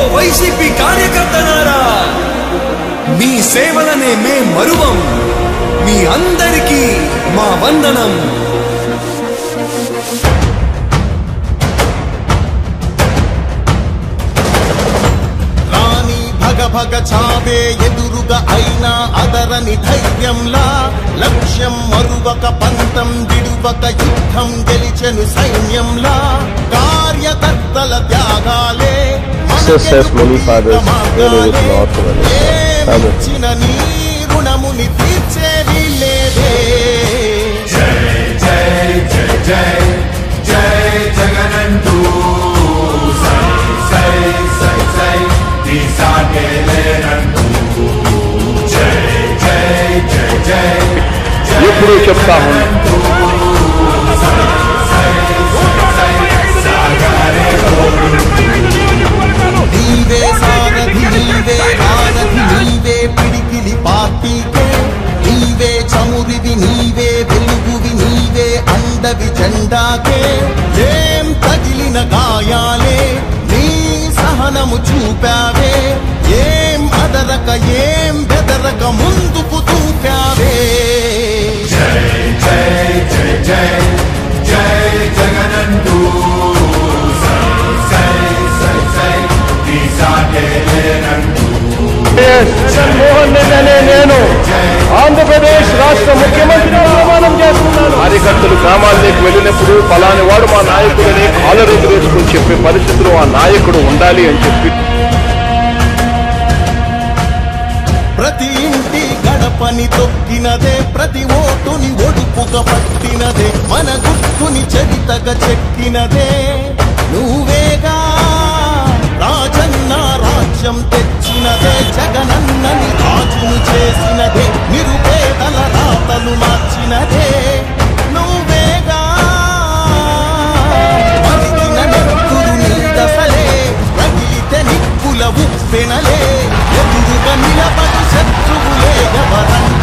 YCP కార్యకర్తలారా మీ సేవలనే మే మరువం మీ అందరికీ మా వందనం రాణి భగ భగ చావే ఎదురుగా అయినా అదరని ధైర్యంలా లక్ష్యం మరువక పంతం విడువక యుద్ధం గెలిచెను సైన్యంలా కార్యకర్తల త్యాగాలే Jesus has many fathers, really is not one. Amen. ఇచ్చిన నీ రుణముని తీర్చేది లేదే ఎప్పుడు చెప్తా ఉన్నాను నీవే సారథి నీవే వారధి నీవే పిడికిలి పార్టీకే నీవే చమురివి నీవే వెలుగువి నీవే అండవి జెండాకే ఏం తగిలిన గాయాలే నీ సహనము చూపావే ఏం అదరక ఏం బెదరక ముందుకు దూకావే జగన్మోహన్ రెడ్డి అనే నేను ఆంధ్రప్రదేశ్ రాష్ట్ర ముఖ్యమంత్రిగా ప్రమాణం చేస్తున్నాను కార్యకర్తలు గ్రామాల్లోకి వెళ్ళినప్పుడు ఫలాని వాడు మా నాయకుడిని కాలరేజు వేసుకుని చెప్పే పరిస్థితిలో ఆ నాయకుడు ఉండాలి అని చెప్పి ప్రతి ఇంటి గడపని తొక్కినదే ప్రతి ఓటుని ఒడుపుగా పట్టినదే మన గుర్తుని చరితగా చెక్కినదే నువ్వేగా రాజన్న రాజ్యం తెచ్చినదే జగనన్నని రాజును చేసినదే నిరుపేదల రాతలు మార్చినదే నువ్వేగా మరిగిన నెత్తురు నీదసలే రగిలితే నిప్పుల ఉప్పెనలే ఎదురుగా నిలబడి శత్రువులే ఎవరంట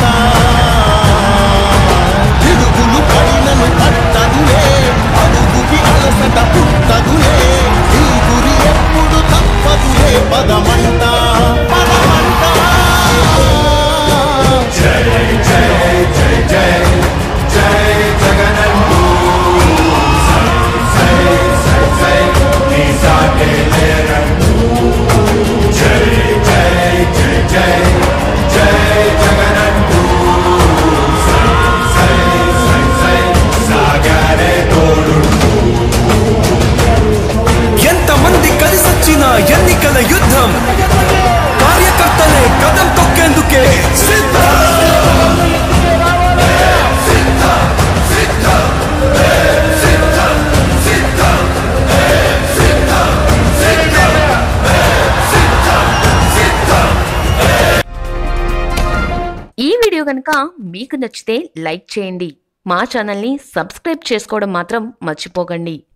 పిడుగులు పడినను పట్టదులే అడుగుకి అలసట పుట్టదులే ఈ గురి ఎప్పుడు తప్పదులే పదమంట పదమంట ఎంతమంది కలిసొచ్చిన ఎన్నికల యుద్ధం కార్యకర్తలే కదం తొక్కేందుకే సిద్ధం ఈ వీడియో కనుక మీకు నచ్చితే లైక్ చేయండి మా ఛానల్ని సబ్స్క్రైబ్ చేసుకోవడం మాత్రం మర్చిపోకండి